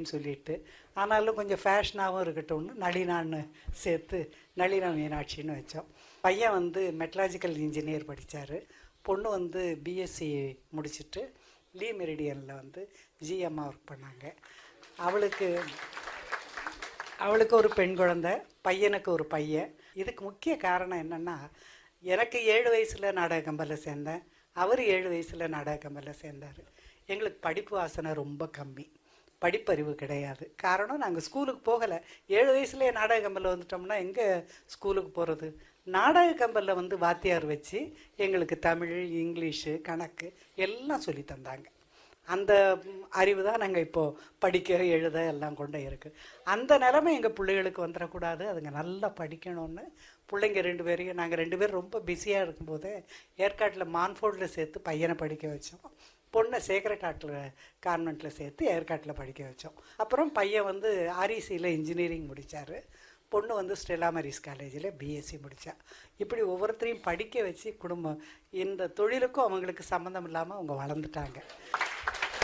அப்படின்னு சொல்லிட்டு ஆனாலும் கொஞ்சம் ஃபேஷனாகவும் இருக்கட்டும்னு நளினான்னு சேர்த்து நளினா மீனாட்சின்னு வச்சோம் பையன் வந்து மெட்ராலஜிக்கல் இன்ஜினியர் படித்தார் பொண்ணு வந்து பிஎஸ்சி முடிச்சுட்டு லீ மெரிடியனில் வந்து ஜிஎம்மா ஒர்க் பண்ணாங்க அவளுக்கு அவளுக்கு ஒரு பெண் குழந்தை பையனுக்கு ஒரு பையன் இதுக்கு முக்கிய காரணம் என்னென்னா எனக்கு ஏழு வயசில் நாடக கம்பலில் சேர்ந்தேன் அவர் ஏழு வயசில் நாடக கம்பலில் சேர்ந்தார் எங்களுக்கு படிப்பு வாசனை ரொம்ப கம்மி படிப்பறிவு கிடையாது காரணம் நாங்கள் ஸ்கூலுக்கு போகலை ஏழு வயசுலேயே நாடக கம்பலில் வந்துட்டோம்னா எங்கே ஸ்கூலுக்கு போகிறது நாடக கம்பலில் வந்து வாத்தியார் வச்சு எங்களுக்கு தமிழ் இங்கிலீஷு கணக்கு எல்லாம் சொல்லி தந்தாங்க அந்த ம், அறிவு தான் நாங்கள் இப்போது படிக்க எழுத எல்லாம் கொண்டு இருக்கு அந்த நிலைமை எங்கள் பிள்ளைகளுக்கு வந்துடக்கூடாது அதுங்க நல்லா படிக்கணும்னு பிள்ளைங்க ரெண்டு பேரையும் நாங்கள் ரெண்டு பேரும் ரொம்ப பிஸியாக இருக்கும்போதே ஏற்காட்டில் மான்ஃபோர்டில் சேர்த்து பையனை படிக்க வச்சோம் பொண்ணை சேக்கரட்டாட்டில் கான்வெண்ட்டில் சேர்த்து ஏற்காட்டில் படிக்க வச்சோம் அப்புறம் பையன் வந்து ஆர்இசியில் இன்ஜினியரிங் முடித்தார் பொண்ணு வந்து ஸ்டெல்லா மரிஸ் காலேஜில் பிஎஸ்சி முடித்தா இப்படி ஒவ்வொருத்தரையும் படிக்க வச்சு குடும்பம் இந்த தொழிலுக்கும் அவங்களுக்கு சம்மந்தம் இல்லாமல் அவங்க வளர்ந்துட்டாங்க